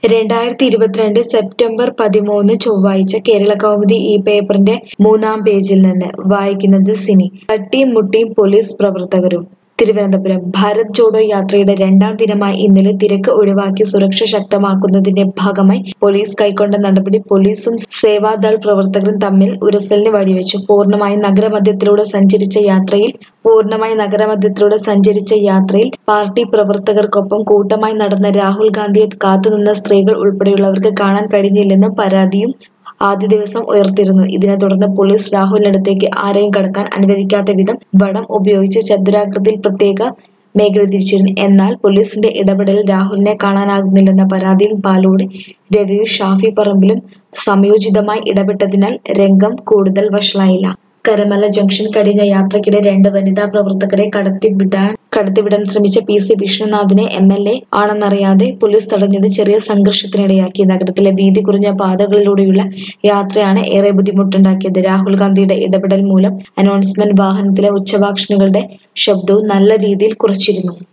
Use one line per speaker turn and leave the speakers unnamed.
രണ്ടായിരത്തി ഇരുപത്തിരണ്ട് സെപ്റ്റംബർ പതിമൂന്ന് ചൊവ്വാഴ്ച കേരള കൗമുദി ഈ പേപ്പറിന്റെ മൂന്നാം പേജിൽ നിന്ന് വായിക്കുന്നത് സിനി തട്ടിയും മുട്ടിയും പോലീസ് പ്രവർത്തകരും തിരുവനന്തപുരം ഭാരത് ജോഡോ യാത്രയുടെ രണ്ടാം ദിനമായ ഇന്നലെ തിരക്ക് ഒഴിവാക്കി സുരക്ഷ ശക്തമാക്കുന്നതിന്റെ ഭാഗമായി പോലീസ് കൈക്കൊണ്ട നടപടി പോലീസും സേവാദൾ പ്രവർത്തകരും തമ്മിൽ ഉരസലിന് വഴിവെച്ചു പൂർണ്ണമായി നഗരമധ്യത്തിലൂടെ സഞ്ചരിച്ച യാത്രയിൽ പൂർണ്ണമായി നഗരമധ്യത്തിലൂടെ സഞ്ചരിച്ച യാത്രയിൽ പാർട്ടി പ്രവർത്തകർക്കൊപ്പം കൂട്ടമായി നടന്ന രാഹുൽ ഗാന്ധിയെ കാത്തുനിന്ന സ്ത്രീകൾ ഉൾപ്പെടെയുള്ളവർക്ക് കാണാൻ കഴിഞ്ഞില്ലെന്നും പരാതിയും ആദ്യ ദിവസം ഉയർത്തിയിരുന്നു ഇതിനെ തുടർന്ന് പോലീസ് രാഹുലിനടുത്തേക്ക് ആരെയും കടക്കാൻ അനുവദിക്കാത്ത വിധം വടം ഉപയോഗിച്ച് ചതുരാകൃതിയിൽ പ്രത്യേക മേഖല തിരിച്ചിരുന്നു എന്നാൽ പോലീസിന്റെ ഇടപെടലിൽ രാഹുലിനെ കാണാനാകുന്നില്ലെന്ന പരാതിയിൽ പാലോട് രവിയും ഷാഫി പറമ്പിലും സംയോജിതമായി ഇടപെട്ടതിനാൽ രംഗം കൂടുതൽ വഷളായില്ല കരമല ജംഗ്ഷൻ കഴിഞ്ഞ യാത്രക്കിടെ രണ്ട് വനിതാ പ്രവർത്തകരെ കടത്തിവിടാൻ കടത്തിവിടാൻ ശ്രമിച്ച പി സി വിഷ്ണുനാഥിനെ എം എൽ എ ആണെന്നറിയാതെ പോലീസ് തടഞ്ഞത് ചെറിയ സംഘർഷത്തിനിടയാക്കി നഗരത്തിലെ വീതി കുറഞ്ഞ പാതകളിലൂടെയുള്ള യാത്രയാണ് ഏറെ ബുദ്ധിമുട്ടുണ്ടാക്കിയത് രാഹുൽ ഗാന്ധിയുടെ ഇടപെടൽ മൂലം അനൗൺസ്മെന്റ് വാഹനത്തിലെ ഉച്ചഭാഷിണികളുടെ ശബ്ദവും നല്ല രീതിയിൽ കുറച്ചിരുന്നു